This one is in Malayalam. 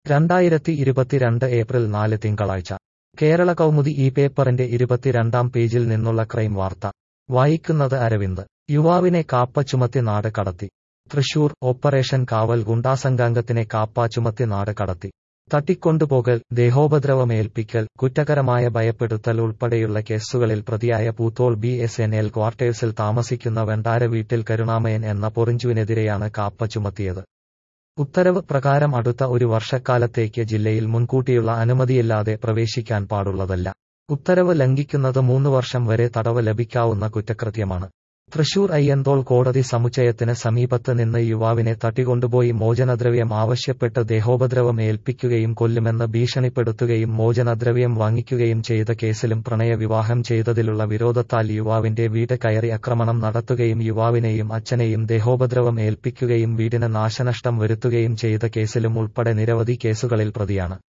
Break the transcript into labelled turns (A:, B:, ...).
A: രണ്ടായിരത്തി ഇരുപത്തിരണ്ട് ഏപ്രിൽ നാല് തിങ്കളാഴ്ച കേരള കൗമുദി ഈ പേപ്പറിന്റെ ഇരുപത്തിരണ്ടാം പേജിൽ നിന്നുള്ള ക്രൈം വാർത്ത വായിക്കുന്നത് അരവിന്ദ് യുവാവിനെ കാപ്പ ചുമത്തി നാട് കടത്തി തൃശൂർ ഓപ്പറേഷൻ കാവൽ ഗുണ്ടാസംഘാംഗത്തിനെ കാപ്പ ചുമത്തി നാട് കടത്തി തട്ടിക്കൊണ്ടുപോകൽ ദേഹോപദ്രവമേൽപ്പിക്കൽ കുറ്റകരമായ ഭയപ്പെടുത്തൽ ഉൾപ്പെടെയുള്ള കേസുകളിൽ പ്രതിയായ Poothole B S N L ക്വാർട്ടേഴ്സിൽ താമസിക്കുന്ന വെണ്ടാര വീട്ടിൽ കരുണാമയൻ എന്ന പൊറിഞ്ചുവിനെതിരെയാണ് കാപ്പ ചുമത്തിയത് ഉത്തരവ് പ്രകാരം അടുത്ത ഒരു വർഷക്കാലത്തേക്ക് ജില്ലയിൽ മുൻകൂട്ടിയുള്ള അനുമതിയില്ലാതെ പ്രവേശിക്കാൻ പാടുള്ളതല്ല ഉത്തരവ് ലംഘിക്കുന്നത് മൂന്ന് വർഷം വരെ തടവ് ലഭിക്കാവുന്ന കുറ്റകൃത്യമാണ് തൃശൂർ അയ്യന്തോൾ കോടതി സമുച്ചയത്തിന് സമീപത്ത് നിന്ന് യുവാവിനെ തട്ടിക്കൊണ്ടുപോയി മോചനദ്രവ്യം ആവശ്യപ്പെട്ട് ദേഹോപദ്രവം ഏൽപ്പിക്കുകയും കൊല്ലുമെന്ന് ഭീഷണിപ്പെടുത്തുകയും മോചനദ്രവ്യം വാങ്ങിക്കുകയും ചെയ്ത കേസിലും പ്രണയവിവാഹം ചെയ്തതിലുള്ള വിരോധത്താൽ യുവാവിന്റെ വീട് കയറി ആക്രമണം നടത്തുകയും യുവാവിനെയും അച്ഛനെയും ദേഹോപദ്രവം ഏൽപ്പിക്കുകയും വീടിന് നാശനഷ്ടം വരുത്തുകയും ചെയ്ത കേസിലും ഉൾപ്പെടെ നിരവധി കേസുകളിൽ പ്രതിയാണ്